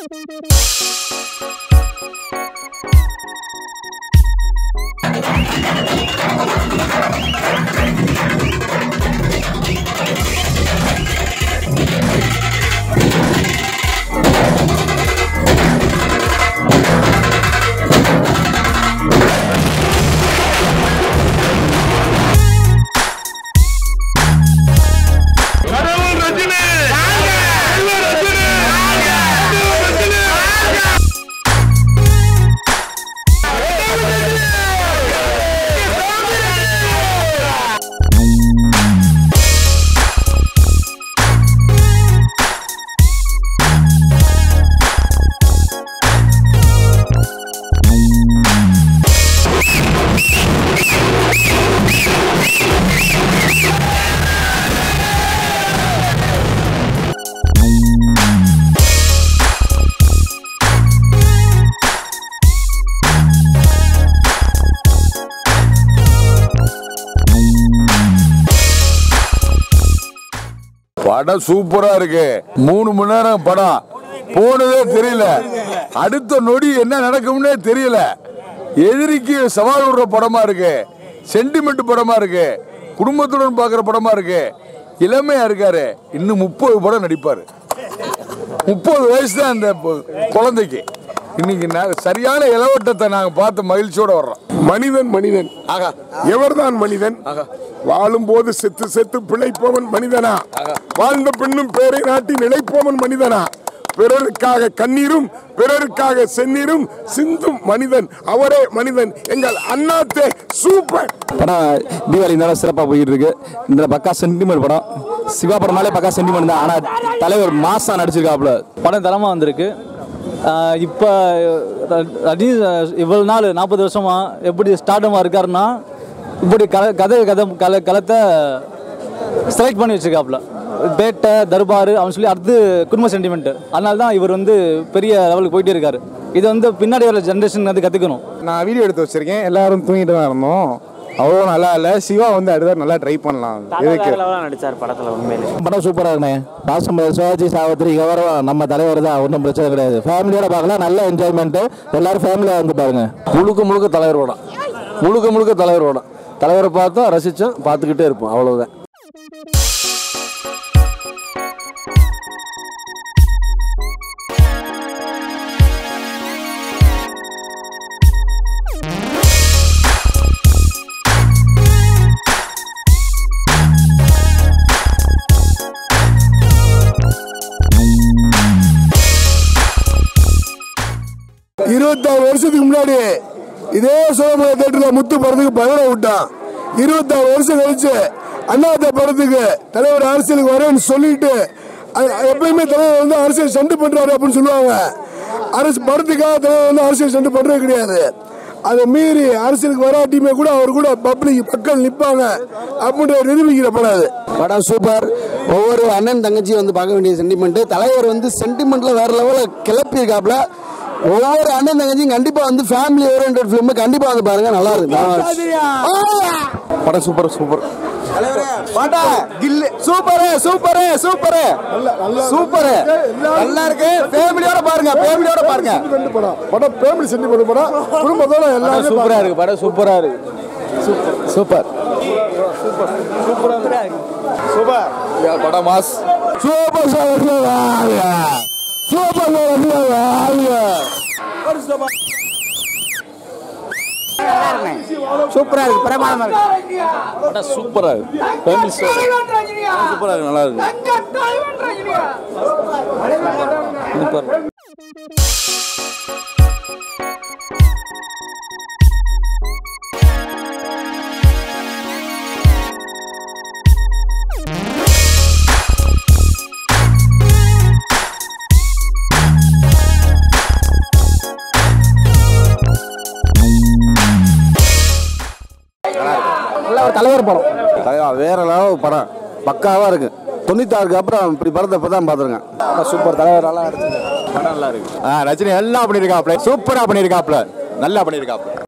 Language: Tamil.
கடவுள் ரஜினி செல்வ ரஜினி செல்வ ரஜினி படம் சூப்பரா இருக்கு மூணு மணி நேரம் படம் போனதே தெரியல அடுத்த நொடி என்ன நடக்கும்னே தெரியல எதிரிக்கு சவால் விடுற படமா இருக்கு சென்டிமெண்ட் படமா இருக்கு குடும்பத்துடன் பார்க்குற படமா இருக்கு இளமையா இருக்காரு இன்னும் முப்பது படம் நடிப்பாரு முப்பது வயசு தான் அந்த பொ- குழந்தைக்கு இன்னைக்கு நா- சரியான இளவட்டத்தை நாங்க பார்த்து மகிழ்ச்சியோட வர்றோம் மனிதன் மனிதன் ஆகா எவர்தான் மனிதன் வாழும் போது செத்து செத்து பிழைப்பவன் மனிதனா வாழ்ந்த பின்னும் பேரை நாட்டி நிலைப்பவன் மனிதனா பிறருக்காக கண்ணீரும் பிறருக்காக செந்நீரும் சிந்தும் மனிதன் அவரே மனிதன் எங்கள் அண்ணாத்தே சூப்பர் படம் தீபாவளி இருந்தாலும் சிறப்பாக போயிட்டு இருக்கு இந்த பக்கா சென்டிமெண்ட் படம் சிவா படமாலே பக்கா சென்டிமெண்ட் தான் ஆனால் தலைவர் மாசா நடிச்சிருக்காப்புல படம் தரமாக வந்திருக்கு இப்போ ரஜினி இவ்வளோ நாள் நாற்பது வருஷமா எப்படி ஸ்டார்டமாக இருக்காருன்னா இப்படி கல கதை கதை கல கலத்தை செலக்ட் பண்ணி வச்சிருக்காப்புல பேட்டை தர்பார் அவன் சொல்லி அடுத்து குடும்ப சென்டிமெண்ட் அதனால தான் இவர் வந்து பெரிய லெவலுக்கு போயிட்டே இருக்காரு இது வந்து பின்னாடி வர ஜென்ரேஷன் வந்து கற்றுக்கணும் நான் வீடியோ எடுத்து வச்சிருக்கேன் எல்லாரும் தூங்கிட்டு தான் இருந்தோம் அவ்வளோ நல்லா இல்லை சிவா வந்து அடுத்த நல்லா ட்ரை பண்ணலாம் இதுக்கு நடிச்சார் படத்துல உண்மையிலே படம் சூப்பராக இருக்குண்ணே பாசம் சிவாஜி சாவித்திரி கௌரவம் நம்ம தலைவர் தான் ஒன்றும் பிரச்சனை கிடையாது ஃபேமிலியோட பார்க்கலாம் நல்ல என்ஜாய்மெண்ட்டு எல்லாரும் ஃபேமிலியாக வந்து பாருங்க முழுக்க முழுக்க தலைவர் படம் முழுக்க முழுக்க தலைவர் படம் தலைவரை பார்த்தோம் ரசித்தோம் பார்த்துக்கிட்டே இருப்போம் அவ்வளோதான் இருபத்தாறு வருஷத்துக்கு முன்னாடி இதே சோழமலை தேட்டர்ல முத்து படத்துக்கு பதில விட்டான் இருபத்தாறு வருஷம் கழிச்சு அண்ணாத்த படத்துக்கு தலைவர் அரசியலுக்கு வரேன்னு சொல்லிட்டு அது எப்பயுமே தலைவர் வந்து அரசியல் சண்டை பண்றாரு அப்படின்னு சொல்லுவாங்க அரசு படத்துக்காக தலைவர் வந்து அரசியல் சண்டை பண்றது கிடையாது அதை மீறி அரசியலுக்கு வராட்டியுமே கூட அவர் கூட பப்ளிக் மக்கள் நிற்பாங்க அப்படின்ற நிரூபிக்கிற படம் அது படம் சூப்பர் ஒவ்வொரு அண்ணன் தங்கச்சியும் வந்து பார்க்க வேண்டிய சென்டிமெண்ட் தலைவர் வந்து சென்டிமெண்ட்ல வேற லெவலில் கிளப்பி இருக்காப்ல ஒவ்வொரு அண்ணன் தங்கச்சியும் கண்டிப்பா வந்து ஃபேமிலி ஓரியன்ட் ஃபிலிம் கண்டிப்பா வந்து பாருங்க நல்லா இருக்கு படம் super super super super super super நல்லா இருக்கு ஃபேமிலியோட பாருங்க ஃபேமிலியோட பாருங்க ரெண்டு படம் படம் ஃபேமிலி சென்டிமெண்ட் படம் குடும்பத்தோட எல்லாரும் சூப்பரா இருக்கு படம் சூப்பரா இருக்கு சூப்பர் படம் மாஸ் சூப்பர் சார் சூப்பர் சூப்பரா இருக்கு பிரமாதமா இருக்கு படம் சூப்பரா இருக்கு ஃபேமிலி சூப்பரா இருக்கு நல்லா இருக்கு சூப்பர் நல்ல ஒரு தலைவர் படம் தலைவா வேற லெவல் படம் பக்காவா இருக்கு தொண்ணூத்தாறுக்கு அப்புறம் இப்படி படத்தை இப்போ தான் பார்த்துருக்கேன் சூப்பர் தலைவர் நல்லா நடிச்சிருக்காரு படம் நல்லா இருக்கு ரஜினி எல்லாம் பண்ணியிருக்காப்ல சூப்பராக பண்ணியிருக்காப்ல நல்லா பண்ணியிருக்காப்ல